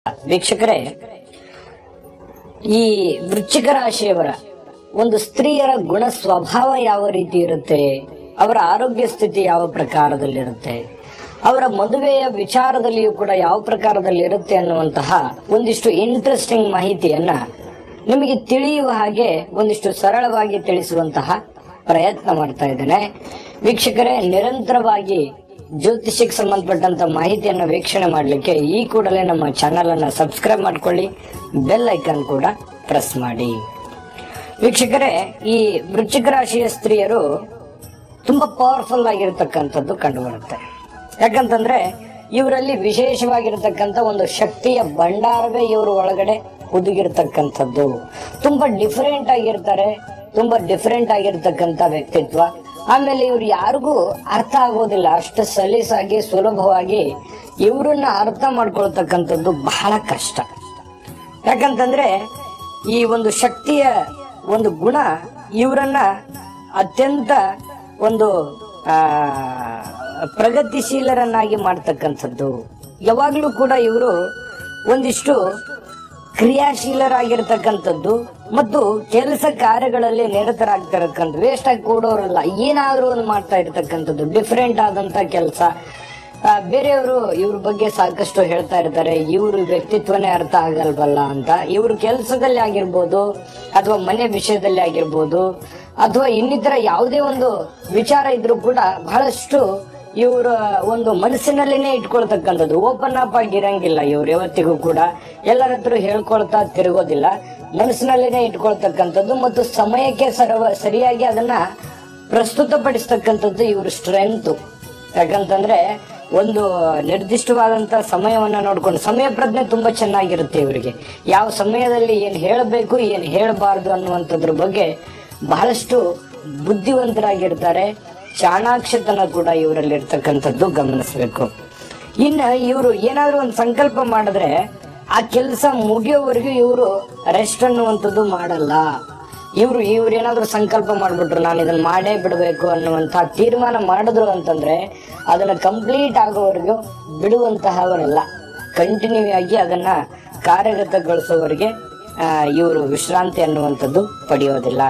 ವೀಕ್ಷಕರೇ ಈ ವೃಶ್ಚಿಕ ರಾಶಿಯವರ ಒಂದು ಸ್ತ್ರೀಯರ ಗುಣ ಸ್ವಭಾವ ಯಾವ ರೀತಿ ಇರುತ್ತೆ ಅವರ ಆರೋಗ್ಯ ಸ್ಥಿತಿ ಯಾವ ಪ್ರಕಾರದಲ್ಲಿರುತ್ತೆ ಅವರ ಮದುವೆಯ ವಿಚಾರದಲ್ಲಿಯೂ ಕೂಡ ಯಾವ ಪ್ರಕಾರದಲ್ಲಿ ಇರುತ್ತೆ ಅನ್ನುವಂತಹ ಒಂದಿಷ್ಟು ಇಂಟ್ರೆಸ್ಟಿಂಗ್ ಮಾಹಿತಿಯನ್ನ ನಿಮಗೆ ತಿಳಿಯುವ ಹಾಗೆ ಒಂದಿಷ್ಟು ಸರಳವಾಗಿ ತಿಳಿಸುವಂತಹ ಪ್ರಯತ್ನ ಮಾಡ್ತಾ ಇದ್ದೇನೆ ವೀಕ್ಷಕರೇ ನಿರಂತರವಾಗಿ ಜ್ಯೋತಿಷಕ್ಕೆ ಸಂಬಂಧಪಟ್ಟಂತ ಮಾಹಿತಿಯನ್ನು ವೀಕ್ಷಣೆ ಮಾಡಲಿಕ್ಕೆ ಈ ಕೂಡಲೇ ನಮ್ಮ ಚಾನೆಲ್ ಅನ್ನ ಸಬ್ಸ್ಕ್ರೈಬ್ ಮಾಡ್ಕೊಳ್ಳಿ ಬೆಲ್ ಐಕಾನ್ ಕೂಡ ಪ್ರೆಸ್ ಮಾಡಿ ವೀಕ್ಷಕರೇ ಈ ವೃಶ್ಚಿಕ ರಾಶಿಯ ಸ್ತ್ರೀಯರು ತುಂಬಾ ಪವರ್ಫುಲ್ ಆಗಿರತಕ್ಕಂಥದ್ದು ಕಂಡು ಬರುತ್ತೆ ಯಾಕಂತಂದ್ರೆ ಇವರಲ್ಲಿ ವಿಶೇಷವಾಗಿರತಕ್ಕಂಥ ಒಂದು ಶಕ್ತಿಯ ಭಂಡಾರವೇ ಇವರು ಒಳಗಡೆ ಹುದುಗಿರ್ತಕ್ಕಂಥದ್ದು ತುಂಬಾ ಡಿಫರೆಂಟ್ ಆಗಿರ್ತಾರೆ ತುಂಬಾ ಡಿಫರೆಂಟ್ ಆಗಿರ್ತಕ್ಕಂಥ ವ್ಯಕ್ತಿತ್ವ ಆಮೇಲೆ ಇವ್ರು ಯಾರಿಗೂ ಅರ್ಥ ಆಗೋದಿಲ್ಲ ಅಷ್ಟು ಸಲೀಸಾಗಿ ಸುಲಭವಾಗಿ ಇವ್ರನ್ನ ಅರ್ಥ ಮಾಡ್ಕೊಳ್ತಕ್ಕಂಥದ್ದು ಬಹಳ ಕಷ್ಟ ಯಾಕಂತಂದ್ರೆ ಈ ಒಂದು ಶಕ್ತಿಯ ಒಂದು ಗುಣ ಇವರನ್ನ ಅತ್ಯಂತ ಒಂದು ಆ ಪ್ರಗತಿಶೀಲರನ್ನಾಗಿ ಮಾಡ್ತಕ್ಕಂಥದ್ದು ಯಾವಾಗ್ಲೂ ಕೂಡ ಇವರು ಒಂದಿಷ್ಟು ಕ್ರಿಯಾಶೀಲರಾಗಿರ್ತಕ್ಕಂಥದ್ದು ಮತ್ತು ಕೆಲಸ ಕಾರ್ಯಗಳಲ್ಲಿ ನಿರತರಾಗ್ತಿರಕ್ಕಂಥ ವೇಸ್ಟ್ ಆಗಿ ಕೂಡೋರಲ್ಲ ಏನಾದ್ರೂ ಒಂದು ಮಾಡ್ತಾ ಇರ್ತಕ್ಕಂಥದ್ದು ಡಿಫ್ರೆಂಟ್ ಆದಂತ ಕೆಲಸ ಬೇರೆಯವರು ಇವ್ರ ಬಗ್ಗೆ ಸಾಕಷ್ಟು ಹೇಳ್ತಾ ಇರ್ತಾರೆ ಇವ್ರ ವ್ಯಕ್ತಿತ್ವನೇ ಅರ್ಥ ಆಗಲ್ವಲ್ಲ ಅಂತ ಇವ್ರ ಕೆಲಸದಲ್ಲಿ ಆಗಿರ್ಬೋದು ಅಥವಾ ಮನೆ ವಿಷಯದಲ್ಲಿ ಆಗಿರ್ಬೋದು ಅಥವಾ ಇನ್ನಿತರ ಯಾವುದೇ ಒಂದು ವಿಚಾರ ಇದ್ರೂ ಕೂಡ ಬಹಳಷ್ಟು ಇವರ ಒಂದು ಮನಸ್ಸಿನಲ್ಲೇನೆ ಇಟ್ಕೊಳ್ತಕ್ಕಂಥದ್ದು ಓಪನ್ ಅಪ್ ಆಗಿ ಇರಂಗಿಲ್ಲ ಇವ್ರು ಯಾವತ್ತಿಗೂ ಕೂಡ ಎಲ್ಲರ ಹತ್ರ ಹೇಳ್ಕೊಳ್ತಾ ತಿರುಗೋದಿಲ್ಲ ಮನಸ್ಸಿನಲ್ಲೇನೆ ಇಟ್ಕೊಳ್ತಕ್ಕಂಥದ್ದು ಮತ್ತು ಸಮಯಕ್ಕೆ ಸರ್ವ ಸರಿಯಾಗಿ ಅದನ್ನ ಪ್ರಸ್ತುತಪಡಿಸ್ತಕ್ಕಂಥದ್ದು ಇವ್ರ ಸ್ಟ್ರೆಂತ್ ಯಾಕಂತಂದ್ರೆ ಒಂದು ನಿರ್ದಿಷ್ಟವಾದಂತ ಸಮಯವನ್ನ ನೋಡ್ಕೊಂಡು ಸಮಯ ಪ್ರಜ್ಞೆ ತುಂಬಾ ಚೆನ್ನಾಗಿರುತ್ತೆ ಇವರಿಗೆ ಯಾವ ಸಮಯದಲ್ಲಿ ಏನ್ ಹೇಳಬೇಕು ಏನ್ ಹೇಳಬಾರ್ದು ಅನ್ನುವಂಥದ್ರ ಬಗ್ಗೆ ಬಹಳಷ್ಟು ಬುದ್ಧಿವಂತರಾಗಿರ್ತಾರೆ ಚಾಣಾಕ್ಷತನ ಕೂಡ ಇವರಲ್ಲಿ ಇರ್ತಕ್ಕಂಥದ್ದು ಗಮನಿಸಬೇಕು ಇನ್ನ ಇವರು ಏನಾದ್ರೂ ಒಂದು ಸಂಕಲ್ಪ ಮಾಡಿದ್ರೆ ಆ ಕೆಲಸ ಮುಗಿಯೋವರೆಗೂ ಇವರು ರೆಸ್ಟ್ ಅನ್ನುವಂಥದ್ದು ಮಾಡಲ್ಲ ಇವ್ರು ಇವ್ರು ಏನಾದ್ರು ಸಂಕಲ್ಪ ಮಾಡ್ಬಿಟ್ರು ನಾನು ಇದನ್ನ ಮಾಡೇ ಬಿಡಬೇಕು ಅನ್ನುವಂತ ತೀರ್ಮಾನ ಮಾಡಿದ್ರು ಅಂತಂದ್ರೆ ಅದನ್ನ ಕಂಪ್ಲೀಟ್ ಆಗೋವರೆಗೂ ಬಿಡುವಂತಹವರಲ್ಲ ಕಂಟಿನ್ಯೂ ಆಗಿ ಅದನ್ನ ಕಾರ್ಯಗತಗೊಳಿಸೋವರೆಗೆ ಇವರು ವಿಶ್ರಾಂತಿ ಅನ್ನುವಂಥದ್ದು ಪಡೆಯೋದಿಲ್ಲ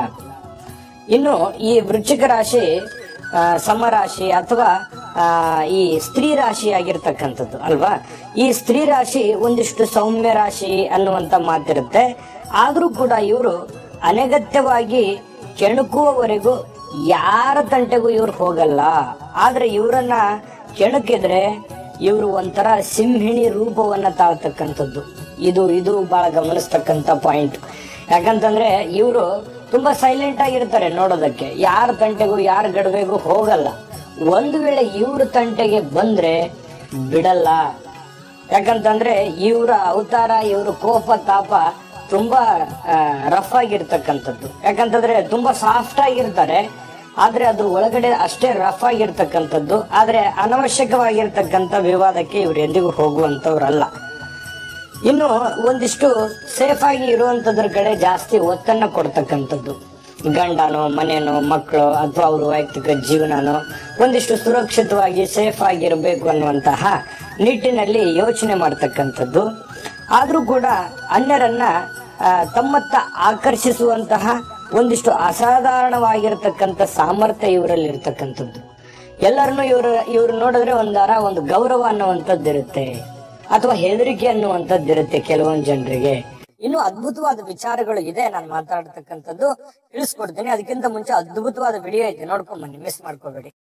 ಇನ್ನು ಈ ವೃಶ್ಚಿಕ ರಾಶಿ ಆ, ಸಮರಾಶಿ ಅಥವಾ ಆ, ಈ ಸ್ತ್ರೀ ರಾಶಿ ಆಗಿರ್ತಕ್ಕಂಥದ್ದು ಅಲ್ವಾ ಈ ಸ್ತ್ರೀ ರಾಶಿ ಒಂದಿಷ್ಟು ಸೌಮ್ಯ ರಾಶಿ ಅನ್ನುವಂತ ಮಾತಿರುತ್ತೆ ಆದ್ರೂ ಕೂಡ ಇವರು ಅನಗತ್ಯವಾಗಿ ಕೆಣಕುವವರೆಗೂ ಯಾರ ತಂಟೆಗೂ ಇವ್ರು ಹೋಗಲ್ಲ ಆದ್ರೆ ಇವರನ್ನ ಕೆಣಕಿದ್ರೆ ಇವರು ಒಂಥರ ಸಿಂಹಿಣಿ ರೂಪವನ್ನ ತಾಳ್ತಕ್ಕಂಥದ್ದು ಇದು ಇದು ಬಹಳ ಗಮನಿಸ್ತಕ್ಕಂಥ ಪಾಯಿಂಟ್ ಯಾಕಂತಂದ್ರೆ ಇವರು ತುಂಬಾ ಸೈಲೆಂಟ್ ಆಗಿರ್ತಾರೆ ನೋಡೋದಕ್ಕೆ ಯಾರ ತಂಟೆಗೂ ಯಾರ ಗಡವೆಗೂ ಹೋಗಲ್ಲ ಒಂದು ವೇಳೆ ಇವ್ರ ತಂಟೆಗೆ ಬಂದ್ರೆ ಬಿಡಲ್ಲ ಯಾಕಂತಂದ್ರೆ ಇವರ ಅವತಾರ ಇವ್ರ ಕೋಪ ತಾಪ ತುಂಬಾ ರಫ್ ಆಗಿರ್ತಕ್ಕಂಥದ್ದು ಯಾಕಂತಂದ್ರೆ ತುಂಬಾ ಸಾಫ್ಟ್ ಆಗಿರ್ತಾರೆ ಆದ್ರೆ ಅದ್ರ ಒಳಗಡೆ ಅಷ್ಟೇ ರಫ್ ಆಗಿರ್ತಕ್ಕಂಥದ್ದು ಆದ್ರೆ ಅನವಶ್ಯಕವಾಗಿರ್ತಕ್ಕಂಥ ವಿವಾದಕ್ಕೆ ಇವ್ರು ಎಂದಿಗೂ ಹೋಗುವಂತವ್ರಲ್ಲ ಇನ್ನು ಒಂದಿಷ್ಟು ಸೇಫ್ ಆಗಿ ಇರುವಂತದ್ರ ಕಡೆ ಜಾಸ್ತಿ ಒತ್ತನ್ನ ಕೊಡ್ತಕ್ಕಂಥದ್ದು ಗಂಡನೋ ಮನೆನೋ ಮಕ್ಕಳು ಅಥವಾ ಅವ್ರ ವೈಯಕ್ತಿಕ ಜೀವನನೋ ಒಂದಿಷ್ಟು ಸುರಕ್ಷಿತವಾಗಿ ಸೇಫ್ ಆಗಿರಬೇಕು ಅನ್ನುವಂತಹ ನಿಟ್ಟಿನಲ್ಲಿ ಯೋಚನೆ ಮಾಡ್ತಕ್ಕಂಥದ್ದು ಆದ್ರೂ ಕೂಡ ಅನ್ಯರನ್ನ ಆ, ತಮ್ಮತ್ತ ಆಕರ್ಷಿಸುವಂತಹ ಒಂದಿಷ್ಟು ಅಸಾಧಾರಣವಾಗಿರ್ತಕ್ಕಂಥ ಸಾಮರ್ಥ್ಯ ಇವರಲ್ಲಿ ಇರ್ತಕ್ಕಂಥದ್ದು ಎಲ್ಲರನ್ನು ಇವರು ಇವ್ರು ನೋಡಿದ್ರೆ ಒಂದರ ಒಂದು ಗೌರವ ಅನ್ನುವಂಥದ್ದು ಇರುತ್ತೆ ಅಥವಾ ಹೆದರಿಕೆ ಅನ್ನುವಂಥದ್ದು ಇರುತ್ತೆ ಕೆಲವೊಂದು ಜನರಿಗೆ ಇನ್ನು ಅದ್ಭುತವಾದ ವಿಚಾರಗಳು ಇದೆ ನಾನು ಮಾತಾಡ್ತಕ್ಕಂಥದ್ದು ತಿಳಿಸ್ಕೊಡ್ತೀನಿ ಅದಕ್ಕಿಂತ ಮುಂಚೆ ಅದ್ಭುತವಾದ ವಿಡಿಯೋ ಐತೆ ನೋಡ್ಕೊಂಡ್ ಬನ್ನಿ ಮಿಸ್ ಮಾಡ್ಕೋಬೇಡಿ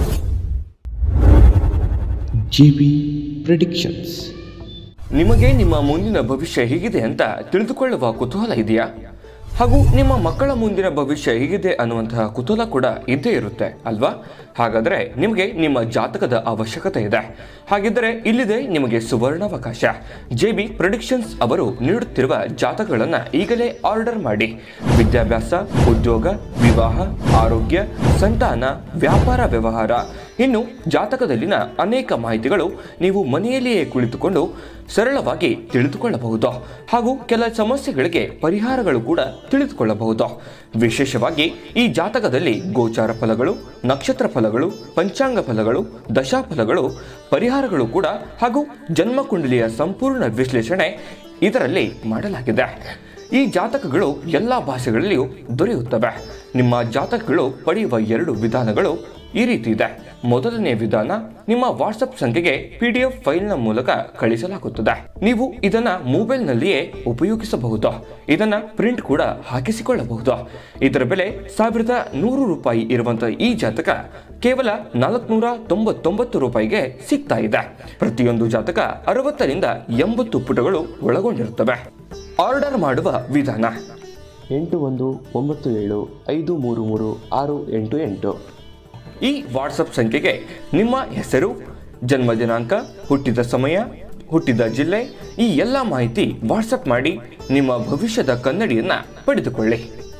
GB Predictions ನಿಮಗೆ ನಿಮ್ಮ ಮುಂದಿನ ಭವಿಷ್ಯ ಹೇಗಿದೆ ಅಂತ ತಿಳಿದುಕೊಳ್ಳುವ ಕುತೂಹಲ ಇದೆಯಾ ಹಾಗೂ ನಿಮ್ಮ ಮಕ್ಕಳ ಮುಂದಿನ ಭವಿಷ್ಯ ಹೇಗಿದೆ ಅನ್ನುವಂತಹ ಕುತೂಹಲ ಕೂಡ ಇದ್ದೇ ಇರುತ್ತೆ ಅಲ್ವಾ ಹಾಗಾದರೆ ನಿಮಗೆ ನಿಮ್ಮ ಜಾತಕದ ಅವಶ್ಯಕತೆ ಇದೆ ಹಾಗಿದ್ದರೆ ಇಲ್ಲಿದೆ ನಿಮಗೆ ಸುವರ್ಣಾವಕಾಶ ಜೆ ಬಿ ಪ್ರೊಡಿಕ್ಷನ್ಸ್ ಅವರು ನೀಡುತ್ತಿರುವ ಜಾತಕಗಳನ್ನು ಈಗಲೇ ಆರ್ಡರ್ ಮಾಡಿ ವಿದ್ಯಾಭ್ಯಾಸ ಉದ್ಯೋಗ ವಿವಾಹ ಆರೋಗ್ಯ ಸಂತಾನ ವ್ಯಾಪಾರ ವ್ಯವಹಾರ ಇನ್ನು ಜಾತಕದಲ್ಲಿನ ಅನೇಕ ಮಾಹಿತಿಗಳು ನೀವು ಮನೆಯಲ್ಲಿಯೇ ಕುಳಿತುಕೊಂಡು ಸರಳವಾಗಿ ತಿಳಿದುಕೊಳ್ಳಬಹುದು ಹಾಗೂ ಕೆಲ ಸಮಸ್ಯೆಗಳಿಗೆ ಪರಿಹಾರಗಳು ಕೂಡ ತಿಳಿದುಕೊಳ್ಳಬಹುದು ವಿಶೇಷವಾಗಿ ಈ ಜಾತಕದಲ್ಲಿ ಗೋಚಾರ ಫಲಗಳು ನಕ್ಷತ್ರ ಫಲಗಳು ಪಂಚಾಂಗ ಫಲಗಳು ದಶಾಫಲಗಳು ಪರಿಹಾರಗಳು ಕೂಡ ಹಾಗೂ ಜನ್ಮಕುಂಡಲಿಯ ಸಂಪೂರ್ಣ ವಿಶ್ಲೇಷಣೆ ಇದರಲ್ಲಿ ಮಾಡಲಾಗಿದೆ ಈ ಜಾತಕಗಳು ಎಲ್ಲ ಭಾಷೆಗಳಲ್ಲಿಯೂ ದೊರೆಯುತ್ತವೆ ನಿಮ್ಮ ಜಾತಕಗಳು ಪಡೆಯುವ ಎರಡು ವಿಧಾನಗಳು ಈ ರೀತಿ ಇದೆ ಮೊದಲನೇ ವಿಧಾನ ನಿಮ್ಮ ವಾಟ್ಸಪ್ ಸಂಖ್ಯೆಗೆ ಪಿ ಡಿ ಎಫ್ ಫೈಲ್ನ ಮೂಲಕ ಕಳಿಸಲಾಗುತ್ತದೆ ನೀವು ಇದನ್ನ ಮೊಬೈಲ್ನಲ್ಲಿಯೇ ಉಪಯೋಗಿಸಬಹುದು ಇದನ್ನ ಪ್ರಿಂಟ್ ಕೂಡ ಹಾಕಿಸಿಕೊಳ್ಳಬಹುದು ಇದರ ಬೆಲೆ ಸಾವಿರದ ನೂರು ರೂಪಾಯಿ ಇರುವಂತಹ ಈ ಜಾತಕ ಕೇವಲ ನಾಲ್ಕುನೂರ ತೊಂಬತ್ತೊಂಬತ್ತು ರೂಪಾಯಿಗೆ ಸಿಗ್ತಾ ಇದೆ ಪ್ರತಿಯೊಂದು ಜಾತಕ ಅರವತ್ತರಿಂದ ಎಂಬತ್ತು ಪುಟಗಳು ಒಳಗೊಂಡಿರುತ್ತವೆ ಆರ್ಡರ್ ಮಾಡುವ ವಿಧಾನ ಎಂಟು ಒಂದು ಒಂಬತ್ತು ಏಳು ಐದು ಮೂರು ಮೂರು ಆರು ಎಂಟು ಎಂಟು ಈ ವಾಟ್ಸಪ್ ಸಂಖ್ಯೆಗೆ ನಿಮ್ಮ ಹೆಸರು ಜನ್ಮ ದಿನಾಂಕ ಹುಟ್ಟಿದ ಸಮಯ ಹುಟ್ಟಿದ ಜಿಲ್ಲೆ ಈ ಎಲ್ಲ ಮಾಹಿತಿ ವಾಟ್ಸಪ್ ಮಾಡಿ ನಿಮ್ಮ ಭವಿಷ್ಯದ ಕನ್ನಡಿಯನ್ನ ಪಡೆದುಕೊಳ್ಳಿ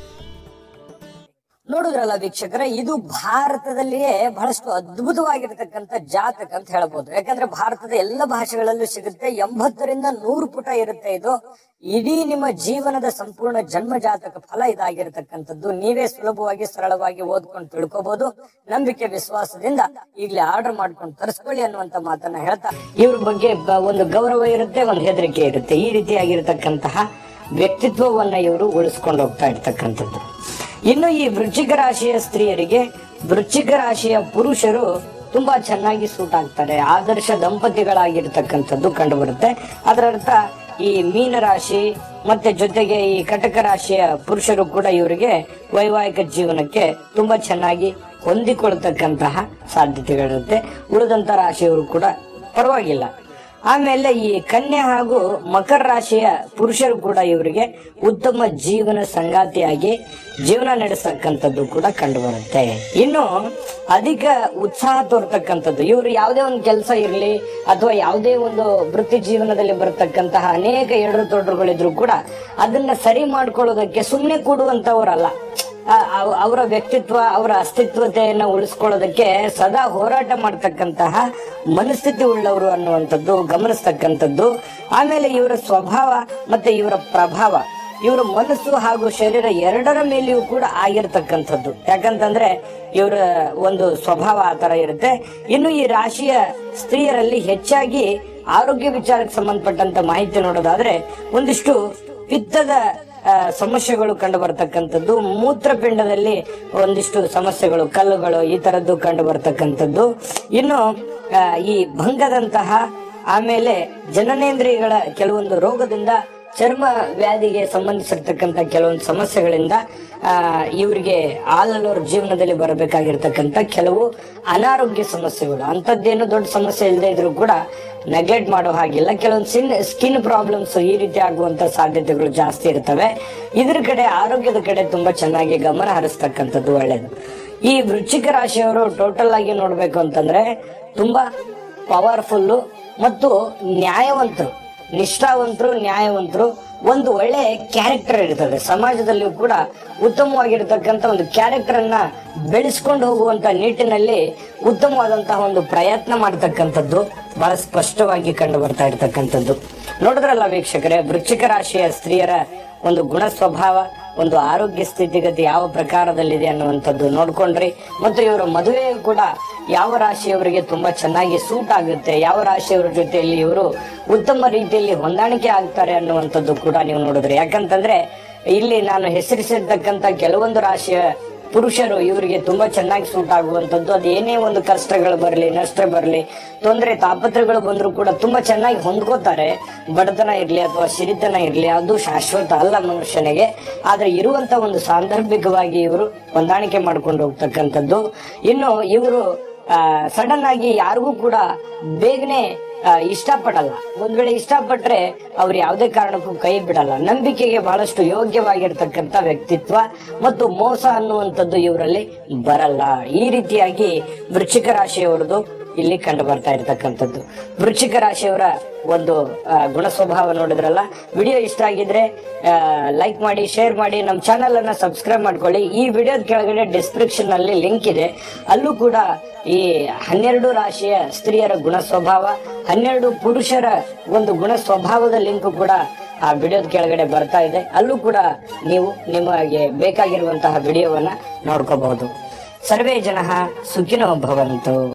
ನೋಡುದ್ರಲ್ಲ ವೀಕ್ಷಕರೇ ಇದು ಭಾರತದಲ್ಲಿಯೇ ಬಹಳಷ್ಟು ಅದ್ಭುತವಾಗಿರ್ತಕ್ಕಂಥ ಜಾತಕ ಅಂತ ಹೇಳ್ಬೋದು ಯಾಕಂದ್ರೆ ಭಾರತದ ಎಲ್ಲ ಭಾಷೆಗಳಲ್ಲೂ ಸಿಗುತ್ತೆ ಎಂಬತ್ತರಿಂದ ನೂರು ಪುಟ ಇರುತ್ತೆ ಇದು ಇಡೀ ನಿಮ್ಮ ಜೀವನದ ಸಂಪೂರ್ಣ ಜನ್ಮ ಜಾತಕ ಫಲ ಇದಾಗಿರ್ತಕ್ಕಂಥದ್ದು ನೀವೇ ಸುಲಭವಾಗಿ ಸರಳವಾಗಿ ಓದ್ಕೊಂಡು ತಿಳ್ಕೊಬಹುದು ನಂಬಿಕೆ ವಿಶ್ವಾಸದಿಂದ ಈಗಲೇ ಆರ್ಡರ್ ಮಾಡ್ಕೊಂಡು ತರಿಸ್ಕೊಳ್ಳಿ ಅನ್ನುವಂತ ಮಾತನ್ನ ಹೇಳ್ತಾ ಇವ್ರ ಬಗ್ಗೆ ಬ- ಒಂದು ಗೌರವ ಇರುತ್ತೆ ಒಂದು ಹೆದರಿಕೆ ಇರುತ್ತೆ ಈ ರೀತಿಯಾಗಿರ್ತಕ್ಕಂತಹ ವ್ಯಕ್ತಿತ್ವವನ್ನ ಇವರು ಉಳಿಸ್ಕೊಂಡು ಹೋಗ್ತಾ ಇರ್ತಕ್ಕಂಥದ್ದು ಇನ್ನು ಈ ವೃಶ್ಚಿಕ ರಾಶಿಯ ಸ್ತ್ರೀಯರಿಗೆ ವೃಶ್ಚಿಕ ರಾಶಿಯ ಪುರುಷರು ತುಂಬಾ ಚೆನ್ನಾಗಿ ಸೂಟ್ ಆಗ್ತಾರೆ ಆದರ್ಶ ದಂಪತಿಗಳಾಗಿರ್ತಕ್ಕಂಥದ್ದು ಕಂಡು ಬರುತ್ತೆ ಅದರ ಅರ್ಥ ಈ ಮೀನ ರಾಶಿ ಮತ್ತೆ ಜೊತೆಗೆ ಈ ಕಟಕ ರಾಶಿಯ ಪುರುಷರು ಕೂಡ ಇವರಿಗೆ ವೈವಾಹಿಕ ಜೀವನಕ್ಕೆ ತುಂಬಾ ಚೆನ್ನಾಗಿ ಹೊಂದಿಕೊಳ್ತಕ್ಕಂತಹ ಸಾಧ್ಯತೆಗಳಿರುತ್ತೆ ಉಳಿದಂತ ರಾಶಿಯವರು ಕೂಡ ಪರವಾಗಿಲ್ಲ ಆಮೇಲೆ ಈ ಕನ್ಯಾ ಹಾಗೂ ಮಕರ ರಾಶಿಯ ಪುರುಷರು ಕೂಡ ಇವರಿಗೆ ಉತ್ತಮ ಜೀವನ ಸಂಗಾತಿಯಾಗಿ ಜೀವನ ನಡೆಸತಕ್ಕಂಥದ್ದು ಕೂಡ ಕಂಡು ಬರುತ್ತೆ ಇನ್ನು ಅಧಿಕ ಉತ್ಸಾಹ ತೋರ್ತಕ್ಕಂಥದ್ದು ಇವರು ಯಾವುದೇ ಒಂದು ಕೆಲಸ ಇರಲಿ ಅಥವಾ ಯಾವುದೇ ಒಂದು ವೃತ್ತಿ ಜೀವನದಲ್ಲಿ ಬರತಕ್ಕಂತಹ ಅನೇಕ ಎಡರು ತೊಡರುಗಳಿದ್ರು ಕೂಡ ಅದನ್ನ ಸರಿ ಮಾಡ್ಕೊಳ್ಳೋದಕ್ಕೆ ಸುಮ್ಮನೆ ಕೂಡುವಂತವರಲ್ಲ ಆ- ಅವ್- ಅವರ ವ್ಯಕ್ತಿತ್ವ ಅವರ ಅಸ್ತಿತ್ವತೆಯನ್ನ ಉಳಿಸ್ಕೊಳ್ಳೋದಕ್ಕೆ ಸದಾ ಹೋರಾಟ ಮಾಡ್ತಕ್ಕಂತಹ ಮನಸ್ಥಿತಿ ಉಳ್ಳವರು ಅನ್ನುವಂಥದ್ದು ಗಮನಿಸ್ತಕ್ಕಂಥದ್ದು ಆಮೇಲೆ ಇವರ ಸ್ವಭಾವ ಮತ್ತೆ ಇವರ ಪ್ರಭಾವ ಇವರ ಮನಸ್ಸು ಹಾಗೂ ಶರೀರ ಎರಡರ ಮೇಲೆಯೂ ಕೂಡ ಆಗಿರ್ತಕ್ಕಂಥದ್ದು ಯಾಕಂತಂದ್ರೆ ಇವರ ಒಂದು ಸ್ವಭಾವ ಆ ತರ ಇರುತ್ತೆ ಇನ್ನು ಈ ರಾಶಿಯ ಸ್ತ್ರೀಯರಲ್ಲಿ ಹೆಚ್ಚಾಗಿ ಆರೋಗ್ಯ ವಿಚಾರಕ್ಕೆ ಸಂಬಂಧಪಟ್ಟಂತ ಮಾಹಿತಿ ನೋಡೋದಾದ್ರೆ ಒಂದಿಷ್ಟು ಪಿತ್ತದ ಆ, ಸಮಸ್ಯೆಗಳು ಕಂಡು ಬರ್ತಕ್ಕಂಥದ್ದು ಮೂತ್ರಪಿಂಡದಲ್ಲಿ ಒಂದಿಷ್ಟು ಸಮಸ್ಯೆಗಳು ಕಲ್ಲುಗಳು ಈ ತರದ್ದು ಕಂಡು ಬರ್ತಕ್ಕಂಥದ್ದು ಇನ್ನು ಆ, ಈ ಭಂಗದಂತಹ ಆಮೇಲೆ ಜನನೇಂದ್ರಿಯಗಳ ಕೆಲವೊಂದು ರೋಗದಿಂದ ಚರ್ಮ ವ್ಯಾಧಿಗೆ ಸಂಬಂಧಿಸಿರ್ತಕ್ಕಂಥ ಕೆಲವೊಂದು ಸಮಸ್ಯೆಗಳಿಂದ ಆ ಇವರಿಗೆ ಆಲಲ್ಲೋರ್ ಜೀವನದಲ್ಲಿ ಬರಬೇಕಾಗಿರ್ತಕ್ಕಂಥ ಕೆಲವು ಅನಾರೋಗ್ಯ ಸಮಸ್ಯೆಗಳು ಅಂಥದ್ದೇನು ದೊಡ್ಡ ಸಮಸ್ಯೆ ಇಲ್ಲದೆ ಇದ್ರೂ ಕೂಡ ನೆಗ್ಲೆಕ್ಟ್ ಮಾಡೋ ಹಾಗಿಲ್ಲ ಕೆಲವೊಂದು ಸಿನ್ ಸ್ಕಿನ್ ಪ್ರಾಬ್ಲಮ್ಸ್ ಈ ರೀತಿ ಆಗುವಂತ ಸಾಧ್ಯತೆಗಳು ಜಾಸ್ತಿ ಇರ್ತವೆ ಇದ್ರ ಕಡೆ ಆರೋಗ್ಯದ ಕಡೆ ತುಂಬಾ ಚೆನ್ನಾಗಿ ಗಮನ ಹರಿಸ್ತಕ್ಕಂಥದ್ದು ಒಳ್ಳೇದು ಈ ವೃಶ್ಚಿಕ ರಾಶಿಯವರು ಟೋಟಲ್ ಆಗಿ ನೋಡ್ಬೇಕು ಅಂತಂದ್ರೆ ತುಂಬಾ ಪವರ್ಫುಲ್ಲು ಮತ್ತು ನ್ಯಾಯವಂತರು ನಿಷ್ಠಾವಂತರು ನ್ಯಾಯವಂತರು ಒಂದು ಒಳ್ಳೆ ಕ್ಯಾರೆಕ್ಟರ್ ಇರ್ತದೆ ಸಮಾಜದಲ್ಲಿಯೂ ಕೂಡ ಉತ್ತಮವಾಗಿರ್ತಕ್ಕಂಥ ಒಂದು ಕ್ಯಾರೆಕ್ಟರ್ ಅನ್ನ ಬೆಳೆಸ್ಕೊಂಡು ಹೋಗುವಂತ ನಿಟ್ಟಿನಲ್ಲಿ ಉತ್ತಮವಾದಂತಹ ಒಂದು ಪ್ರಯತ್ನ ಮಾಡ್ತಕ್ಕಂಥದ್ದು ಬಹಳ ಸ್ಪಷ್ಟವಾಗಿ ಕಂಡು ಬರ್ತಾ ಇರ್ತಕ್ಕಂಥದ್ದು ನೋಡಿದ್ರಲ್ಲ ವೀಕ್ಷಕರೇ ವೃಶ್ಚಿಕ ರಾಶಿಯ ಸ್ತ್ರೀಯರ ಒಂದು ಗುಣ ಸ್ವಭಾವ ಒಂದು ಆರೋಗ್ಯ ಸ್ಥಿತಿಗತಿ ಯಾವ ಪ್ರಕಾರದಲ್ಲಿದೆ ಅನ್ನುವಂಥದ್ದು ನೋಡ್ಕೊಂಡ್ರಿ ಮತ್ತು ಇವರ ಮದುವೆ ಕೂಡ ಯಾವ ರಾಶಿಯವರಿಗೆ ತುಂಬಾ ಚೆನ್ನಾಗಿ ಸೂಟ್ ಆಗುತ್ತೆ ಯಾವ ರಾಶಿಯವರ ಜೊತೆಯಲ್ಲಿ ಇವರು ಉತ್ತಮ ರೀತಿಯಲ್ಲಿ ಹೊಂದಾಣಿಕೆ ಆಗ್ತಾರೆ ಅನ್ನುವಂಥದ್ದು ಕೂಡ ನೀವು ನೋಡಿದ್ರಿ ಯಾಕಂತಂದ್ರೆ ಇಲ್ಲಿ ನಾನು ಹೆಸರಿಸಿರ್ತಕ್ಕಂಥ ಕೆಲವೊಂದು ರಾಶಿಯ ಪುರುಷರು ಇವರಿಗೆ ತುಂಬಾ ಚೆನ್ನಾಗಿ ಸೂಟ್ ಆಗುವಂತದ್ದು ಅದು ಏನೇ ಒಂದು ಕಷ್ಟಗಳು ಬರಲಿ ನಷ್ಟ ಬರಲಿ ತೊಂದರೆ ತಾಪತ್ರಗಳು ಬಂದ್ರು ಕೂಡ ತುಂಬಾ ಚೆನ್ನಾಗಿ ಹೊಂದ್ಕೋತಾರೆ ಬಡತನ ಇರ್ಲಿ ಅಥವಾ ಸಿರಿತನ ಇರ್ಲಿ ಅದು ಶಾಶ್ವತ ಅಲ್ಲ ಮನುಷ್ಯನಿಗೆ ಆದ್ರೆ ಇರುವಂತ ಒಂದು ಸಾಂದರ್ಭಿಕವಾಗಿ ಇವರು ಹೊಂದಾಣಿಕೆ ಮಾಡ್ಕೊಂಡು ಹೋಗ್ತಕ್ಕಂಥದ್ದು ಇನ್ನು ಇವರು ಸಡನ್ ಆಗಿ ಯಾರಿಗೂ ಕೂಡ ಬೇಗನೆ ಆ, ಇಷ್ಟಪಡಲ್ಲ ಒಂದ್ ವೇಳೆ ಇಷ್ಟಪಟ್ರೆ ಅವ್ರು ಯಾವುದೇ ಕಾರಣಕ್ಕೂ ಕೈ ಬಿಡಲ್ಲ ನಂಬಿಕೆಗೆ ಬಹಳಷ್ಟು ಯೋಗ್ಯವಾಗಿರ್ತಕ್ಕಂಥ ವ್ಯಕ್ತಿತ್ವ ಮತ್ತು ಮೋಸ ಅನ್ನುವಂಥದ್ದು ಇವರಲ್ಲಿ ಬರಲ್ಲ ಈ ರೀತಿಯಾಗಿ ವೃಶ್ಚಿಕ ರಾಶಿಯವರದು ಇಲ್ಲಿ ಕಂಡು ಬರ್ತಾ ಇರತಕ್ಕಂಥದ್ದು ವೃಶ್ಚಿಕ ರಾಶಿಯವರ ಒಂದು ಆ, ಗುಣ ಸ್ವಭಾವ ನೋಡಿದ್ರಲ್ಲ ವಿಡಿಯೋ ಇಷ್ಟ ಆಗಿದ್ರೆ ಲೈಕ್ ಮಾಡಿ ಶೇರ್ ಮಾಡಿ ನಮ್ಮ ಚಾನೆಲ್ ಅನ್ನ ಸಬ್ಸ್ಕ್ರೈಬ್ ಮಾಡ್ಕೊಳ್ಳಿ ಈ ವಿಡಿಯೋದ ಕೆಳಗಡೆ ಡಿಸ್ಕ್ರಿಪ್ಷನ್ ಅಲ್ಲಿ ಲಿಂಕ್ ಇದೆ ಅಲ್ಲೂ ಕೂಡ ಈ ಹನ್ನೆರಡು ರಾಶಿಯ ಸ್ತ್ರೀಯರ ಗುಣ ಸ್ವಭಾವ ಹನ್ನೆರಡು ಪುರುಷರ ಒಂದು ಗುಣ ಸ್ವಭಾವದ ಲಿಂಕ್ ಕೂಡ ಆ ವಿಡಿಯೋದ ಕೆಳಗಡೆ ಬರ್ತಾ ಇದೆ ಅಲ್ಲೂ ಕೂಡ ನೀವು ನಿಮಗೆ ಬೇಕಾಗಿರುವಂತಹ ವಿಡಿಯೋವನ್ನ ನೋಡ್ಕೋಬಹುದು ಸರ್ವೇ ಜನ ಸುಖಿನೋ ಭವಂತು